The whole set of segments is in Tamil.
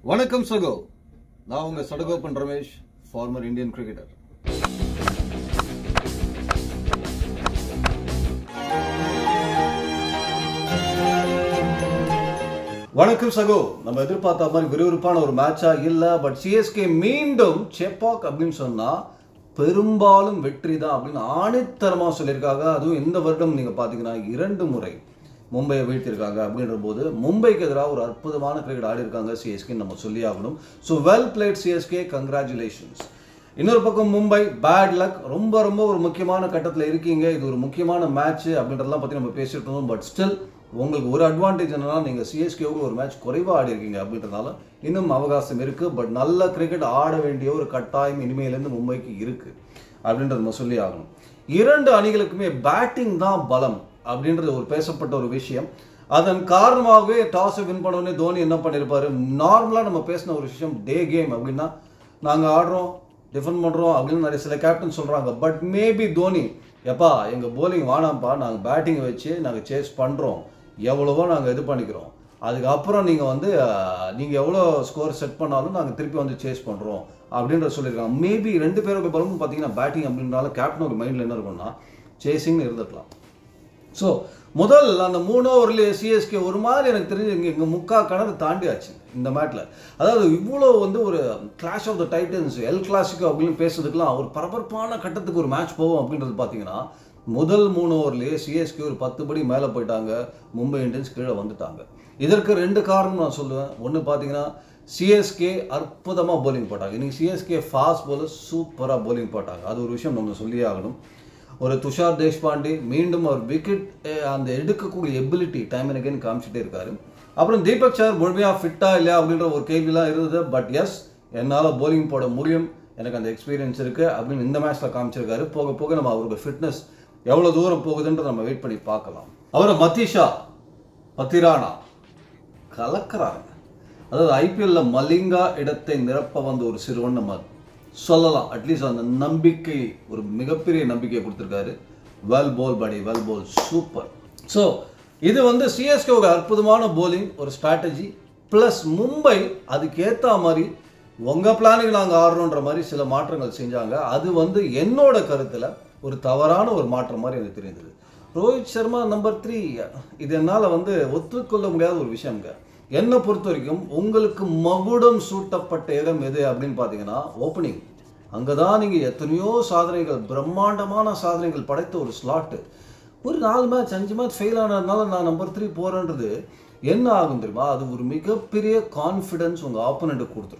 வணக்கம் சகோ நான் உங்க Sadagoppan Ramesh former Indian cricketer வணக்கம் சகோ நம்ம எதிர்பார்த்த மாதிரி விறுவிறுப்பான ஒரு மேட்சா இல்ல பட் சிஎஸ்கே மீண்டும் செப்பாக் அப்படின்னு சொன்னா பெரும்பாலும் வெற்றி தான் அப்படின்னு ஆணித்தரமா சொல்லியிருக்காங்க அதுவும் இந்த வருடம் நீங்க பாத்தீங்கன்னா இரண்டு முறை மும்பையை வீழ்த்திருக்காங்க அப்படின்ற போது மும்பைக்கு எதிராக ஒரு அற்புதமான கிரிக்கெட் ஆடி இருக்காங்க சிஎஸ்கே நம்ம சொல்லி ஆகணும் so well played CSK congratulations இன்னொரு பக்கம் மும்பை பேட் லக் ரொம்ப ரொம்ப ஒரு முக்கியமான கட்டத்தில் இருக்கீங்க இது ஒரு முக்கியமான மேட்ச் அப்படின்றதெல்லாம் பற்றி நம்ம பேசிட்டு இருந்தோம் பட் ஸ்டில் உங்களுக்கு ஒரு அட்வான்டேஜ் என்னன்னா நீங்கள் சிஎஸ்கேவுக்கு ஒரு மேட்ச் குறைவாக ஆடி இருக்கீங்க அப்படின்றதுனால இன்னும் அவகாசம் இருக்குது பட் நல்ல கிரிக்கெட் ஆட வேண்டிய ஒரு கட்டாயம் இனிமேலேருந்து மும்பைக்கு இருக்குது அப்படின்றத நம்ம சொல்லி ஆகணும் இரண்டு அணிகளுக்குமே பேட்டிங் தான் பலம் அப்படின்றது ஒரு பேசப்பட்ட ஒரு விஷயம் அதன் காரணமாகவே டாஸை வின் பண்ண தோனி என்ன பண்ணியிருப்பாரு நார்மலாக நம்ம பேசின ஒரு விஷயம் டே கேம் அப்படின்னா நாங்கள் ஆடுறோம் டிஃபெண்ட் பண்ணுறோம் அப்படின்னு நிறைய சில கேப்டன் சொல்கிறாங்க பட் மேபி தோனி எப்பா எங்கள் போலிங் வானாம்ப்பா நாங்கள் பேட்டிங் வச்சு நாங்கள் சேஸ் பண்ணுறோம் எவ்வளவோ நாங்கள் இது பண்ணிக்கிறோம் அதுக்கப்புறம் நீங்கள் வந்து நீங்கள் எவ்வளோ ஸ்கோர் செட் பண்ணாலும் நாங்கள் திருப்பி வந்து சேஸ் பண்ணுறோம் அப்படின்ற சொல்லியிருக்காங்க மேபி ரெண்டு பேரோட பலமும் பார்த்தீங்கன்னா பேட்டிங் அப்படின்றாலும் கேப்டனோட மைண்டில் என்ன இருக்கும்னா சேசிங்னு இருந்துக்கலாம் ஸோ முதல் அந்த மூணு ஓவர்லேயே சிஎஸ்கே ஒரு மாதிரி எனக்கு தெரிஞ்சு இங்கே இங்கே முக்கா கிணறு தாண்டியாச்சு இந்த மேட்டில் அதாவது இவ்வளோ வந்து ஒரு clash of the titans El Clasico அப்படின்னு பேசுறதுக்கெல்லாம் ஒரு பரபரப்பான கட்டத்துக்கு ஒரு மேட்ச் போகும் அப்படின்றது பார்த்தீங்கன்னா முதல் மூணு ஓவர்லேயே சிஎஸ்கே ஒரு பத்து படி மேலே போயிட்டாங்க மும்பை இந்தியன்ஸ் கீழே வந்துட்டாங்க இதற்கு ரெண்டு காரணம் நான் சொல்லுவேன் ஒன்று பார்த்தீங்கன்னா சிஎஸ்கே அற்புதமாக போலிங் போட்டாங்க இன்னைக்கு சிஎஸ்கே ஃபாஸ்ட் போலர் சூப்பராக போலிங் போட்டாங்க அது ஒரு விஷயம் நம்ம சொல்லியே ஆகணும் ஒரு துஷார் தேஷ்பாண்டே மீண்டும் அவர் விக்கெட் அந்த எடுக்கக்கூடிய எபிலிட்டி டைம் அண்ட் அகைன் காமிச்சிட்டே இருக்காரு அப்புறம் தீபக் சார் முழுமையாக ஃபிட்டா இல்லையா அப்படின்ற ஒரு கேள்விலாம் இருந்தது பட் எஸ் என்னால் போலிங் போட முடியும் எனக்கு அந்த எக்ஸ்பீரியன்ஸ் இருக்குது அப்படின்னு இந்த மேட்ச்சில் காமிச்சிருக்காரு போக போக நம்ம அவரோட ஃபிட்னஸ் எவ்வளோ தூரம் போகுதுன்றத நம்ம வெயிட் பண்ணி பார்க்கலாம் அவரை மத்திஷா பத்திரானா கலக்கிறாங்க அதாவது ஐபிஎல்ல மலிங்கா இடத்தை நிரப்ப வந்த ஒரு சிறுவன் நம்ம சொல்லலாம் அட்லீஸ்ட் அந்த நம்பிக்கை ஒரு மிகப்பெரிய நம்பிக்கையை கொடுத்துருக்காரு வெல் போல் படி வெல் போல் சூப்பர் ஸோ இது வந்து சிஎஸ்கே ஒரு அற்புதமான போலிங் ஒரு ஸ்ட்ராட்டஜி ப்ளஸ் மும்பை அதுக்கு ஏற்ற மாதிரி உங்கள் பிளானுக்கு நாங்கள் ஆடுறோன்ற மாதிரி சில மாற்றங்கள் செஞ்சாங்க அது வந்து என்னோட கருத்தில் ஒரு தவறான ஒரு மாற்றம் மாதிரி எனக்கு தெரிந்தது ரோஹித் சர்மா நம்பர் த்ரீ இது என்னால் வந்து ஒத்துக்கொள்ள முடியாத ஒரு விஷயங்க என்னை பொறுத்த வரைக்கும் உங்களுக்கு மகுடம் சூட்டப்பட்ட இடம் எது அப்படின்னு பார்த்தீங்கன்னா ஓப்பனிங் அங்கே தான் நீங்கள் எத்தனையோ சாதனைகள் பிரம்மாண்டமான சாதனைகள் படைத்த ஒரு ஸ்லாட்டு ஒரு நாலு மேட்ச் அஞ்சு மேட்ச் ஃபெயில் ஆனதுனால நான் நம்பர் த்ரீ போகிறேன்றது என்ன ஆகும் தெரியுமா அது ஒரு மிகப்பெரிய கான்ஃபிடன்ஸ் உங்கள் ஆப்போனண்ட்டுக்கு கொடுத்துரும்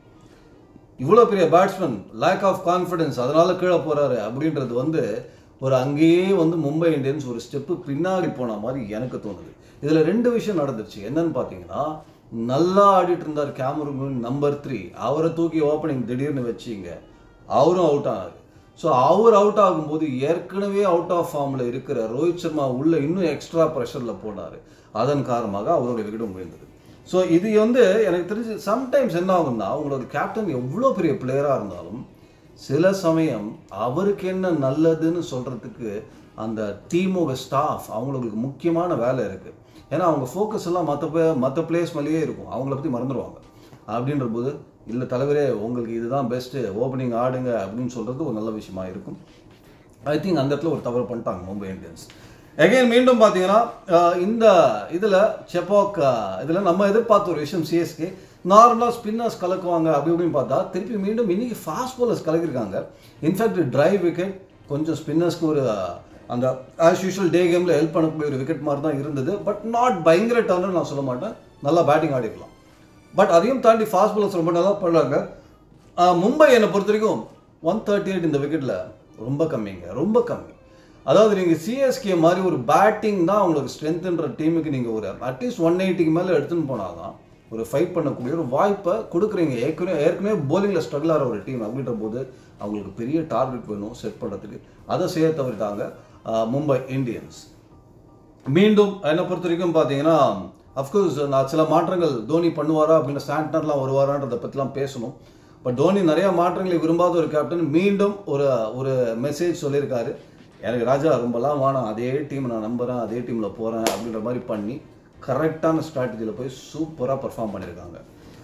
இவ்வளோ பெரிய பேட்ஸ்மேன் லேக் ஆஃப் கான்ஃபிடன்ஸ் அதனால கீழே போகிறாரு அப்படின்றது வந்து ஒரு அங்கேயே வந்து மும்பை இந்தியன்ஸ் ஒரு ஸ்டெப்பு பின்னாடி போன மாதிரி எனக்கு தோணுது இதில் ரெண்டு விஷயம் நடந்துச்சு என்னன்னு பார்த்தீங்கன்னா நல்லா ஆடிட்டு இருந்தார் கேமரூன் நம்பர் த்ரீ அவரை தூக்கி ஓப்பனிங் திடீர்னு வச்சிங்க அவரும் அவுட் ஆனார் ஸோ அவர் அவுட் ஆகும்போது ஏற்கனவே அவுட் ஆஃப் ஃபார்மில் இருக்கிற ரோஹித் சர்மா உள்ள இன்னும் எக்ஸ்ட்ரா ப்ரெஷரில் போனார் அதன் காரணமாக அவரோட விக்கெட்டும் விழுந்தது ஸோ இது வந்து எனக்கு தெரிஞ்சு சம்டைம்ஸ் என்ன ஆகும்னா உங்களோட கேப்டன் எவ்வளோ பெரிய பிளேயராக இருந்தாலும் சில சமயம் அவருக்கு என்ன நல்லதுன்னு சொல்கிறதுக்கு அந்த டீமோட ஸ்டாஃப் அவங்களுக்கு முக்கியமான வேலை இருக்குது ஏன்னா அவங்க ஃபோக்கஸ் எல்லாம் மற்ற மற்ற பிளேஸ் மேலேயே இருக்கும் அவங்கள பற்றி மறந்துடுவாங்க அப்படின்ற போது இல்லை தலைவரே உங்களுக்கு இதுதான் பெஸ்ட்டு ஓப்பனிங் ஆடுங்க அப்படின்னு சொல்கிறது ஒரு நல்ல விஷயமா இருக்கும் ஐ திங்க் அந்த இடத்துல ஒரு தவறு பண்ணிட்டாங்க மும்பை இந்தியன்ஸ் எகைன் மீண்டும் பார்த்தீங்கன்னா இந்த இதில் செப்பாக் இதில் நம்ம எதிர்பார்த்த ஒரு விஷயம் சிஎஸ்கே நார்மலாக ஸ்பின்னர்ஸ் கலக்குவாங்க அப்படி இப்படின்னு பார்த்தா திருப்பி மீண்டும் இன்னைக்கு ஃபாஸ்ட் பாலர்ஸ் கலக்கிருக்காங்க இன்ஃபேக்ட் டிரைவ் விக்கெட் கொஞ்சம் ஸ்பின்னர்ஸ்க்கு ஒரு அந்த ஆஸ் யூஷுவல் டே கேமில் ஹெல்ப் பண்ணக்கூடிய ஒரு விக்கெட் மாதிரி தான் இருந்தது பட் நாட் பயங்கர டர்னு நான் சொல்ல மாட்டேன் நல்லா பேட்டிங் ஆடிருக்கலாம் பட் அதையும் தாண்டி ஃபாஸ்ட் பாலர்ஸ் ரொம்ப நல்லா பண்ணாங்க மும்பை என்னை பொறுத்த வரைக்கும் ஒன் தேர்ட்டி எயிட் இந்த விக்கெட்டில் ரொம்ப கம்மிங்க ரொம்ப கம்மி அதாவது நீங்கள் சிஎஸ்கே மாதிரி ஒரு பேட்டிங் தான் அவங்களுக்கு ஸ்ட்ரென்த்ன்ற டீமுக்கு நீங்கள் ஒரு அட்லீஸ்ட் ஒன் எயிட்டிக்கு மேலே எடுத்துன்னு போனால் தான் ஒரு ஃபைட் பண்ணக்கூடிய ஒரு வாய்ப்பை கொடுக்குறீங்க ஏற்கனவே ஏற்கனவே போலிங்கில் ஸ்ட்ரகிள் ஆகிற ஒரு டீம் அப்படின்ற போது அவங்களுக்கு பெரிய டார்கெட் வேணும் செட் பண்ணுறதுக்கு அதை செய்ய தவறிட்டாங்க மும்பை இந்தியன்ஸ் மீண்டும் என்னை பொறுத்த வரைக்கும் பார்த்தீங்கன்னா அஃப்கோர்ஸ் நான் சில மாற்றங்கள் தோனி பண்ணுவாரா அப்படின்னு சாண்டனர்லாம் வருவாரான்றதை பற்றிலாம் பேசணும் பட் தோனி நிறைய மாற்றங்களை விரும்பாத ஒரு கேப்டன் மீண்டும் ஒரு ஒரு மெசேஜ் சொல்லியிருக்காரு எனக்கு ராஜா ரொம்பலாம் வேணாம் அதே டீம் நான் நம்புகிறேன் அதே டீமில் போகிறேன் அப்படின்ற மாதிரி பண்ணி கரெக்டான ஸ்ட்ராட்டஜியில் போய் சூப்பராக பர்ஃபார்ம் பண்ணியிருக்காங்க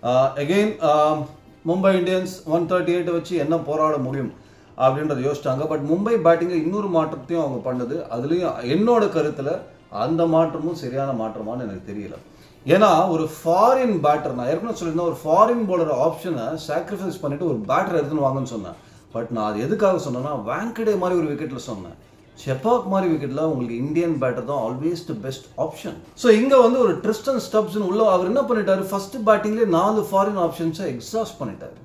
again Mumbai Indians one thirty எயிட்டை வச்சு என்ன போராட முடியும் அப்படின்றத யோசிச்சாங்க பட் மும்பை பேட்டிங்கில் இன்னொரு மாற்றத்தையும் அவங்க பண்ணது அதுலேயும் என்னோட கருத்தில் அந்த மாற்றமும் சரியான மாற்றமான்னு எனக்கு தெரியல ஏன்னா ஒரு ஃபாரின் பேட்டர் நான் ஏற்கனவே சொல்லியிருந்தேன் ஒரு ஃபாரின் bowler ஆப்ஷனை சாக்ரிஃபைஸ் பண்ணிட்டு ஒரு பேட்டர் எடுத்துன்னு வாங்கன்னு சொன்னேன் பட் நான் அது எதுக்காக சொன்னேன்னா வேங்கடே மாதிரி ஒரு விக்கெட்டில் சொன்னேன் செப்பாக் மாதிரி விக்கெட்டில் உங்களுக்கு இந்தியன் பேட்டர் தான் always the best option so இங்கே வந்து ஒரு ட்ரிஸ்டன் ஸ்டப்ஸ்னு உள்ள அவர் என்ன பண்ணிட்டாரு ஃபர்ஸ்ட் பேட்டிங்லேயே நாலு ஃபாரின் ஆப்ஷன்ஸை எக்ஸாஸ்ட் பண்ணிட்டாரு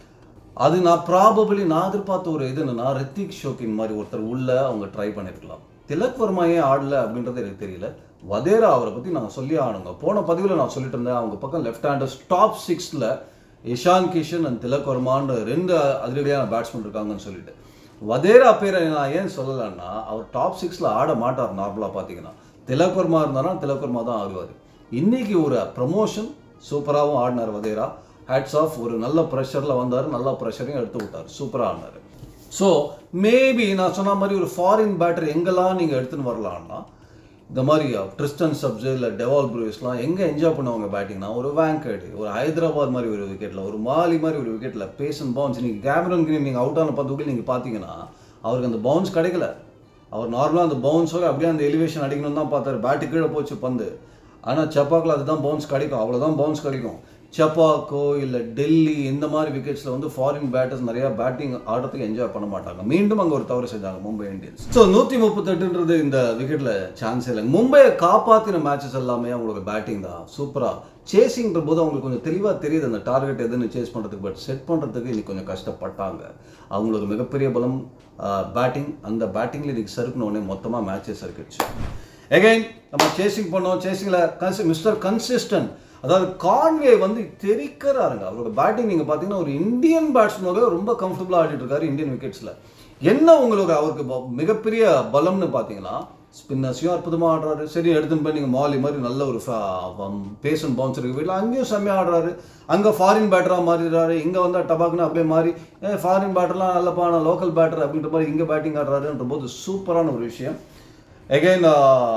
அது நான் ப்ராபபிளி நான் எதிர்பார்த்த ஒரு இது என்னன்னா ரித்திக் ஷோக்கின் மாதிரி ஒருத்தர் உள்ள அவங்க ட்ரை பண்ணிருக்கலாம் திலக் வர்மா ஏன் ஆடல அப்படின்றது எனக்கு தெரியல வதேரா அவரை பற்றி நான் சொல்லி ஆகணுங்க போன பதிவில் நான் சொல்லிட்டு இருந்தேன் அவங்க பக்கம் லெஃப்ட் ஹேண்டர்ஸ் டாப் சிக்ஸில் இஷான் கிஷன் அண்ட் திலக் வர்மான்னு ரெண்டு அதிரடியான பேட்ஸ்மேன் இருக்காங்கன்னு சொல்லிட்டு வதேரா பேரை நான் ஏன் சொல்லலைன்னா அவர் டாப் சிக்ஸில் ஆட மாட்டார் நார்மலாக பார்த்தீங்கன்னா திலக் வர்மா இருந்தானா திலக் வர்மா தான் ஆடுவார் இன்னைக்கு ஒரு ப்ரமோஷன் சூப்பராகவும் ஆடினார் வதேரா ஹேட்ஸ் ஆஃப் ஒரு நல்ல ப்ரெஷரில் வந்தார் நல்ல ப்ரெஷரையும் எடுத்து விட்டார் சூப்பராக ஆடினார் ஸோ மேபி நான் சொன்ன மாதிரி ஒரு ஃபாரின் பேட்டர் எங்கெல்லாம் நீங்கள் எடுத்துன்னு வரலாம்னா இந்த மாதிரி ட்ரிஸ்டன் சப்ஸ் இல்லை டெவால் ப்ரூஸ்லாம் எங்கே என்ஜாய் பண்ணுவாங்க பேட்டிங்னா ஒரு வேங்கடு ஒரு ஹைதராபாத் மாதிரி ஒரு விக்கெட்டில் ஒரு மாலி மாதிரி ஒரு விக்கெட்டில் பேஸ் அண்ட் பவுன்ஸ் நீங்கள் கேமரன் கிரீன் நீங்கள் அவுட் ஆன பந்துக்குள்ள நீங்கள் பார்த்தீங்கன்னா அவருக்கு அந்த பவுன்ஸ் கிடைக்கல அவர் நார்மலாக அந்த பவுன்ஸோட அப்படியே அந்த எலிவேஷன் அடிக்கணும்னு தான் பார்த்தாரு பேட்டு கீழே போச்சு பந்து ஆனால் செப்பாக்கில் அதுதான் பவுன்ஸ் கிடைக்கும் அவ்வளோதான் பவுன்ஸ் கிடைக்கும் செப்பாக்கோ இல்லை டெல்லி இந்த மாதிரி விக்கெட்ஸில் வந்து ஃபாரின் பேட்டர்ஸ் நிறையா பேட்டிங் ஆடுறதுக்கு என்ஜாய் பண்ண மாட்டாங்க மீண்டும் அங்கே ஒரு தவறு செஞ்சாங்க மும்பை இந்தியன்ஸ் ஸோ நூற்றி முப்பத்தெட்டுன்றது இந்த விக்கெட்டில் சான்ஸே இல்லை மும்பையை காப்பாற்றின மேட்சஸ் எல்லாமே அவங்களுக்கு பேட்டிங் தான் சூப்பராக சேசிங்கிற போது அவங்களுக்கு கொஞ்சம் தெளிவாக தெரியுது அந்த டார்கெட் எதுன்னு சேஸ் பண்ணுறதுக்கு பட் செட் பண்ணுறதுக்கு இன்னைக்கு கொஞ்சம் கஷ்டப்பட்டாங்க அவங்களுக்கு மிகப்பெரிய பலம் பேட்டிங் அந்த பேட்டிங்கில் இன்னைக்கு சறுக்குன உடனே மொத்தமாக மேட்சே சறுக்கிடுச்சு எகைன் நம்ம சேசிங் பண்ணோம் சேசிங்கில் கன்சி மிஸ்டர் கன்சிஸ்டன்ட் அதாவது கான்வே வந்து தெரிக்கிறாருங்க அவரோட பேட்டிங் நீங்கள் பார்த்தீங்கன்னா ஒரு இந்தியன் பேட்ஸ்மேனோட ரொம்ப கம்ஃபர்டபுளாக ஆடிட்டு இருக்காரு இந்தியன் விக்கெட்ஸில் என்ன உங்களுக்கு அவருக்கு ப- மிகப்பெரிய பலம்னு பார்த்தீங்கன்னா ஸ்பின்னர்ஸையும் அற்புதமாக ஆடுறாரு சரி எடுத்துன்னு போய் நீங்கள் மாலி மாதிரி நல்ல ஒரு பேஸ் அண்ட் பவுன்ஸ் இருக்கு வீட்டில் அங்கேயும் செம்மையாக ஆடுறாரு அங்கே ஃபாரின் பேட்டராக மாறிடுறாரு இங்கே வந்தால் டபாக்குன்னு அப்படியே மாறி ஃபாரின் பேட்டர்லாம் நல்லப்பா நான் லோக்கல் பேட்டர் அப்படின்ற மாதிரி இங்கே பேட்டிங் ஆடுறாருன்ற போது சூப்பரான ஒரு விஷயம் எகைன்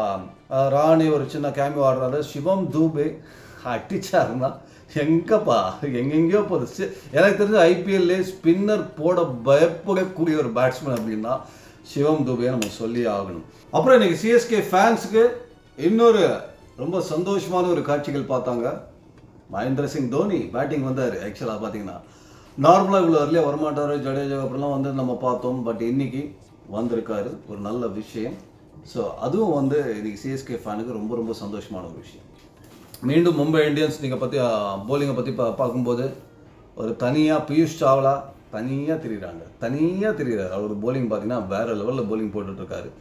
ராணி ஒரு சின்ன கேமியோ ஆடுறாரு சிவம் தூபே அடிச்சாருன்னா எங்கப்பா எங்கெங்கேயோ போகுது சி- எனக்கு தெரிஞ்ச ஐபிஎல்லே ஸ்பின்னர் போட பயப்படக்கூடிய ஒரு பேட்ஸ்மேன் அப்படின்னா சிவம் தூபையை நம்ம சொல்லி ஆகணும் அப்புறம் இன்னைக்கு சிஎஸ்கே ஃபேன்ஸுக்கு இன்னொரு ரொம்ப சந்தோஷமான ஒரு காட்சிகள் பார்த்தாங்க மகேந்திர சிங் தோனி பேட்டிங் வந்தார் ஆக்சுவலாக பார்த்தீங்கன்னா நார்மலாக இவ்வளோ early-ஆ வரமாட்டார் ஜடேஜா அப்புறம்லாம் வந்து நம்ம பார்த்தோம் பட் இன்னைக்கு வந்திருக்காரு ஒரு நல்ல விஷயம் ஸோ அதுவும் வந்து இன்னைக்கு சிஎஸ்கே ஃபேனுக்கு ரொம்ப ரொம்ப சந்தோஷமான ஒரு விஷயம் மீண்டும் மும்பை இந்தியன்ஸ் நீங்கள் பற்றி போலிங்கை பற்றி பா பார்க்கும்போது ஒரு தனியாக பியூஷ் சாவ்லா தனியாக தெரியுறாங்க தனியாக தெரியுறாரு அவர் போலிங் பார்த்தீங்கன்னா வேறு லெவலில் போலிங் போட்டுட்ருக்காரு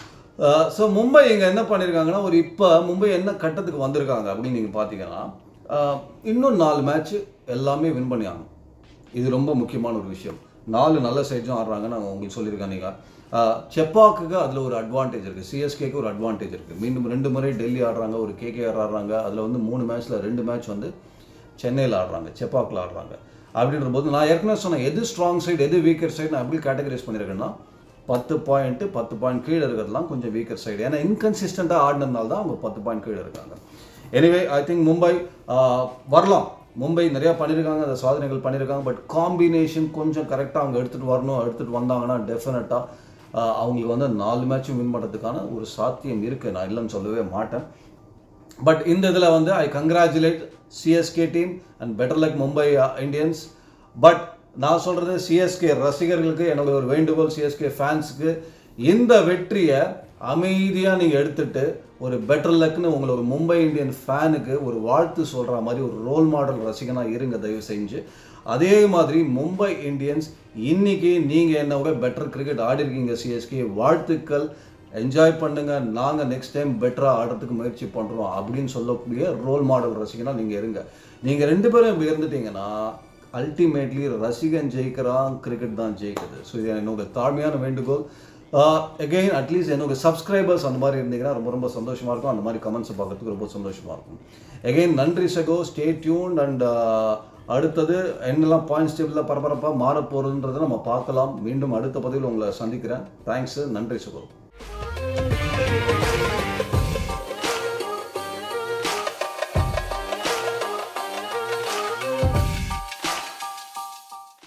ஸோ மும்பை இங்கே என்ன பண்ணியிருக்காங்கன்னா ஒரு இப்போ மும்பை என்ன கட்டத்துக்கு வந்திருக்காங்க அப்படின்னு நீங்கள் பார்த்தீங்கன்னா ஆஹ், இன்னும் நாலு மேட்ச் எல்லாமே வின் பண்ணியாங்க இது ரொம்ப முக்கியமான ஒரு விஷயம் நாலு நல்ல சைட்ஸும் ஆடுறாங்க நான் உங்களுக்கு சொல்லியிருக்கேன் நீங்கள் செப்பாக்குக்கு அதில் ஒரு அட்வான்டேஜ் இருக்குது சிஎஸ்கேக்கு ஒரு அட்வான்டேஜ் இருக்குது மீண்டும் ரெண்டு முறை டெல்லி ஆடுறாங்க ஒரு கேகேஆர் ஆடுறாங்க அதில் வந்து மூணு மேட்ச்சில் ரெண்டு மேட்ச் வந்து சென்னையில் ஆடுறாங்க செப்பாக்கில் ஆடுறாங்க அப்படின்ற போது நான் ஏற்கனவே சொன்னேன் எது ஸ்ட்ராங் சைடு எது வீக்கர் சைடு நான் எப்படி கேட்டகரைஸ் பண்ணியிருக்கேன்னா பத்து பாயிண்ட்டு பத்து பாயிண்ட் கீழே இருக்கிறதுலாம் கொஞ்சம் வீக்கர் சைடு ஏன்னா இன்கன்சிஸ்டண்ட்டாக ஆடினதுனால தான் அவங்க பத்து பாயிண்ட் கீழே இருக்காங்க anyway I think Mumbai ah, வரலாம் மும்பை நிறையா பண்ணியிருக்காங்க அந்த சாதனைகள் பண்ணியிருக்காங்க பட் காம்பினேஷன் கொஞ்சம் கரெக்டாக அவங்க எடுத்துகிட்டு வரணும் எடுத்துகிட்டு வந்தாங்கன்னா டெஃபினட்டாக அவங்களுக்கு வந்து நாலு மேட்சும் வின் பண்ணுறதுக்கான ஒரு சாத்தியம் இருக்குது நான் இல்லைன்னு சொல்லவே மாட்டேன் பட் இந்த இதில் வந்து I congratulate CSK team and better luck Mumbai Indians but நான் சொல்கிறது சிஎஸ்கே ரசிகர்களுக்கு என்னோட ஒரு வேண்டுகோள் சிஎஸ்கே ஃபேன்ஸுக்கு இந்த வெற்றியை அமைதியாக நீங்கள் எடுத்துட்டு ஒரு பெட்டர் லக்னு உங்களோட மும்பை இந்தியன் ஃபேனுக்கு ஒரு வாழ்த்து சொல்கிற மாதிரி ஒரு ரோல் மாடல் ரசிகனாக இருங்க தயவு செஞ்சு அதே மாதிரி மும்பை இந்தியன்ஸ் இன்னைக்கு நீங்கள் என்ன விட பெட்டர் கிரிக்கெட் ஆடிருக்கீங்க சிஎஸ்கே வாழ்த்துக்கள் என்ஜாய் பண்ணுங்க நாங்கள் நெக்ஸ்ட் டைம் பெட்டராக ஆடுறதுக்கு முயற்சி பண்ணுறோம் அப்படின்னு சொல்லக்கூடிய ரோல் மாடல் ரசிகனா நீங்கள் இருங்க நீங்கள் ரெண்டு பேரும் இப்படி இருந்துட்டீங்கன்னா அல்டிமேட்லி ரசிகன் ஜெயிக்கிறான் கிரிக்கெட் தான் ஜெயிக்குது ஸோ இது என்னோட தாழ்மையான வேண்டுகோள் எகெயின் அட்லீஸ்ட் என்னோட சப்ஸ்கிரைபர்ஸ் அந்த மாதிரி இருந்தீங்கன்னா ரொம்ப ரொம்ப சந்தோஷமாக இருக்கும் அந்த மாதிரி கமெண்ட்ஸை பார்க்கறதுக்கு ரொம்ப சந்தோஷமாக இருக்கும் எகெயின் நன்றி சகோ ஸ்டே டியூன் அண்ட் அடுத்தது என்னெல்லாம் பாயிண்ட்ஸ் டேபிளில் பரபரப்பாக மாற போகிறதுன்றதை நம்ம பார்க்கலாம் மீண்டும் அடுத்த பதிவில் உங்களை சந்திக்கிறேன் தேங்க்ஸு நன்றி சகோ